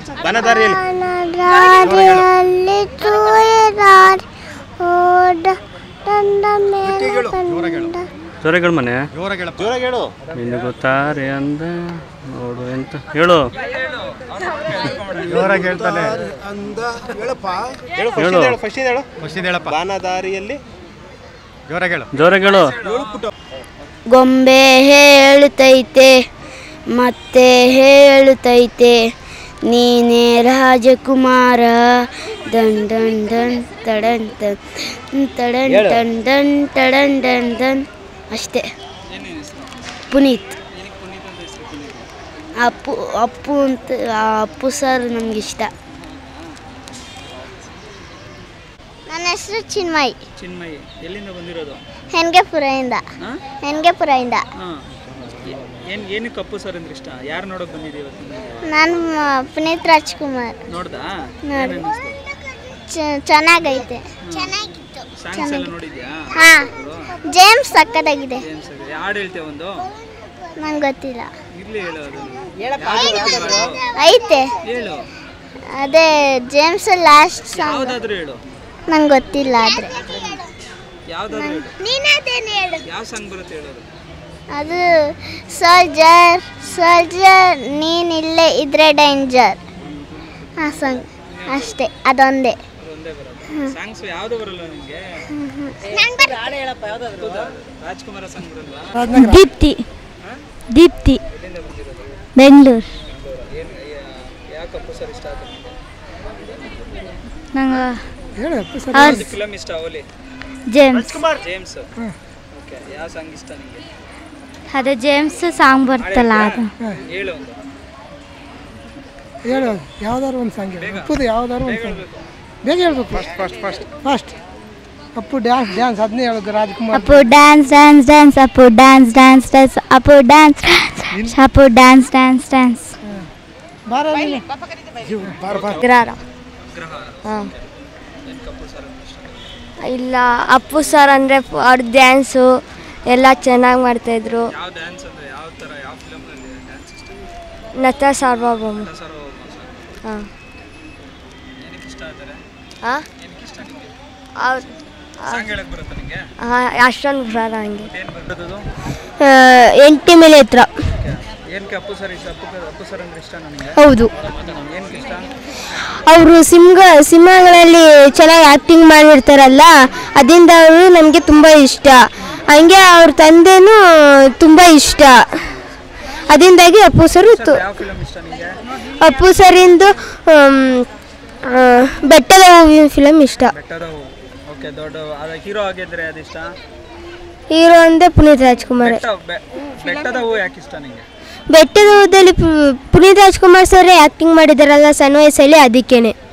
ಬನದಾರಿಯಲ್ಲಿ ದಾರಿಯಲ್ಲಿ ತೂರಿದಾರಿ ಓಡ ತಂದ ಮೇಲೆ ಕಂಡ ಜೋರಾಗಿ ಹೇಳು ಮನೆ ಜೋರಾಗಿ ಹೇಳು ನಿನ್ನ ಗೊತ್ತಾರೆ ಅಂದ ನೋಡು ಎಂತ ಹೇಳು ಜೋರಾಗಿ ಹೇಳ್ತಾನೆ ಅಂದ ಹೇಳಪ್ಪ ಹೇಳು ಹೇಳು. ಹೇಳು ಫಸ್ಟ್ ಹೇಳು ಖುಷಿದ ಹೇಳಪ್ಪ ಬಾನದಾರಿಯಲ್ಲಿ ಜೋರಾಗಿ ಹೇಳು ಜೋರಾಗಿ ಹೇಳು ಗೊಂಬೆ ಹೇಳುತ್ತೈತೆ ಮತ್ತೆ ಹೇಳುತ್ತೈತೆ ನೀನೇ ರಾಜಕುಮಾರ ದನ್ ದನ್ ದನ್ ತಡನ್ ತನ್ ತಡನ್ ಟನ್ ದನ್ ಟಡನ್ ಡನ್ ದನ್ ಅಷ್ಟೇ ಪುನೀತ್ ಅಪ್ಪು ಅಪ್ಪು ಅಂತ ಆ ಅಪ್ಪು ಸರ್ ನಮಗಿಷ್ಟ ನನ್ನ ಹೆಸರು ಚಿನ್ಮಯ್ ಚಿನ್ಮಯಿ ಎಲ್ಲಿಂದ ಬಂದಿರೋದು ಹೆನ್ಗೆಪುರದಿಂದ ಹಾಂ ಹೆನ್ಗೆಪುರದಿಂದ ಹಾಂ ಏನು ಏನಕ್ಕೆ ಕಪ್ಪು ಸರ್ ಅಂದ್ರೆ ಇಷ್ಟ ಯಾರು ನೋಡೋಕೆ ಬಂದಿದ್ದೀವಿ ಇವತ್ತು ನೀವು? ನಾನು ಮ- ಪುನೀತ್ ರಾಜ್ಕುಮಾರ್ ನೋಡ್ದಾ ನೋಡಿ. ಏನ್ ಅನ್ನಿಸ್ತು ಚ- ಚೆನ್ನಾಗೈತೆ ಚೆನ್ನಾಗಿತ್ತು ಸಾಂಗ್ಸ್ ಎಲ್ಲ ನೋಡಿದ್ಯಾ ಹಾ ಜೇಮ್ಸ್ ಸಕ್ಕತ್ತಾಗಿದೆ ಜೇಮ್ಸ್ ಹಾಡು ಹೇಳ್ತೇವೆ ಒಂದು ನಂಗೆ ಗೊತ್ತಿಲ್ಲ ಇರ್ಲಿ ಹೇಳು ಅದನ್ನು ಯಾವ್ದು ಗೊತ್ತಿಲ್ವಾ ಅದು? ಐತೆ ಹೇಳು ಅದೇ ಜೇಮ್ಸ್ ಲಾಸ್ಟ್ ಸಾಂಗ್ ಯಾವ್ದಾದ್ರು ಹೇಳು ನಂಗೆ ಗೊತ್ತಿಲ್ಲ ಆದ್ರೆ ಯಾವ್ದಾದ್ರು ಹೇಳು ನೀನದೇನು ಹೇಳು ಯಾವ ಸಾಂಗ್ ಬರುತ್ತೆ ಹೇಳೋದು ಅದು ಸೋಲ್ಜರ್ ಸೋಲ್ಜರ್ ನೀನಿಲ್ಲೇ ಇದ್ರೆ ಡೇಂಜರ್ ಹಾಂ ಸಾಂಗ್ ಅಷ್ಟೇ ಅದೊಂದೇ ಅದು ಒಂದೇ ಬರೋದು ಸಾಂಗ್ಸ್ ಯಾವ್ದು ಬರಲ್ಲ ನಿಮಗೆ ರಾಜ್ಕುಮಾರ ಸಾಂಗ್ ಬರಲ್ವಾ ದೀಪ್ತಿ ದೀಪ್ತಿ ಬೆಂಗಳೂರು ಏನು ಯಾವ ಕಪ್ಪು ಸರ್ ಇಷ್ಟ ಆಯ್ತು ನಂಗೆ ನಿಮಗೆ ಫಿಲಮ್ ಇಷ್ಟ ಓಲಿ ಜೇಮ್ಸ್ ಜೇಮ್ಸ್ ಓಕೆ ಯಾವ ಸಾಂಗ್ ಇಷ್ಟ ನಿಮಗೆ ಅದು ಜೇಮ್ಸ್ ಸಾಂಗ್ ಬರ್ತಲ್ಲ ಅದು ಹೇಳು ಒಂದು ಹೇಳು ಯಾವ್ದಾದ್ರು ಒಂದು ಸಾಂಗ್ ಹೇಳು ಅಪ್ಪುದು ಯಾವ್ದಾದ್ರು ಒಂದು ಸಾಂಗ್ ಬೇಗ ಹೇಳ್ಬೇಕು first first first Appu dance dance ಅದನ್ನೇ ಹೇಳೋದು Rajkumar Appu dance dance dance Appu dance dance dance Appu dance Appu dance dance dance ಬಾರ ನೀನು. ಇವು, ಬಾರ ಬಾರ ಗ್ರಾರ ಹಾಂ ಇಲ್ಲ ಅಪ್ಪು ಸರ್ ಅಂದರೆ ಅವ್ರ ಡ್ಯಾನ್ಸು ಎಲ್ಲ ಚೆನ್ನಾಗಿ ಮಾಡ್ತಾಯಿದ್ರು ಯಾವ ಡ್ಯಾನ್ಸ್ ಅಂದರೆ ಯಾವ ಥರ ಯಾವ ಫಿಲಮ್ನಲ್ಲಿ ಡ್ಯಾನ್ಸ್ ಇಷ್ಟ ನಟ ಸಾರ್ವಭೌಮ ಸರ್ ಹಾಂ ಏನಕ್ಕೆ ಇಷ್ಟ ಆಗ್ತಾರೆ ಹಾಂ ಏನಕ್ಕೆ ಇಷ್ಟ ನಿಮಗೆ ಅವ್ರು ಸಾಂಗ್ ಹೇಳಕ್ ಬರುತ್ತೆ ನಿಮಗೆ ಅಷ್ಟೊಂದು ಬರಲ್ಲ ಹಂಗೆ ಏನು ಬರ್ತದದು ಎಂಟಿ ಮೇಲೆ ಹತ್ರ ಏನಕ್ಕೆ ಅಪ್ಪು ಸರ್ ಇಷ್ಟ ಅಪ್ಪು ಅಪ್ಪು ಸರ್ ಅಂದ್ರೆ ಇಷ್ಟ ನನಗೆ ಹೌದು ಏನಕ್ಕೆ ಇಷ್ಟ ಅವರು ಸಿಂಹ ಸಿನಿಮಾಗಳಲ್ಲಿ ಚೆನ್ನಾಗಿ ಆ್ಯಕ್ಟಿಂಗ್ ಮಾಡಿರ್ತಾರಲ್ಲ ಅದರಿಂದ ಅವರು ನಮಗೆ ತುಂಬ ಇಷ್ಟ ಹಂಗೆ ಅವ್ರ ತಂದೆನೂ ತುಂಬ ಇಷ್ಟ ಅದರಿಂದಾಗಿ ಅಪ್ಪು ಸರು ತು- ಯಾವ ಫಿಲಮ್ ಇಷ್ಟ ನಿಮಗೆ ಅಪ್ಪು ಸರಿಂದು ಆಮ್, ಆ, ಬೆಟ್ಟದ ಹೂವಿನ ಫಿಲಮ್ ಇಷ್ಟ ಬೆಟ್ಟದ ಹೂ ಓಕೆ ದೊಡ್ಡ ಅದ ಹೀರೋ ಆಗಿದ್ರೆ ಅದಿಷ್ಟ ಹೀರೋ ಅಂದರೆ ಪುನೀತ್ ರಾಜ್ಕುಮಾರ್ ಬೆಟ್ಟ ಬೆ- ಬೆಟ್ಟದ ಹೂ ಯಾಕೆ ಇಷ್ಟ ನಿಮಗೆ ಬೆಟ್ಟದ ಹೂದಲ್ಲಿ ಪು- ಪುನೀತ್ ರಾಜ್ಕುಮಾರ್ ಸರ್ ಆ್ಯಕ್ಟಿಂಗ್ ಮಾಡಿದಾರಲ್ಲ ಸಣ್ಣ ವಯಸ್ಸಲ್ಲಿ ಅದಕ್ಕೇನೆ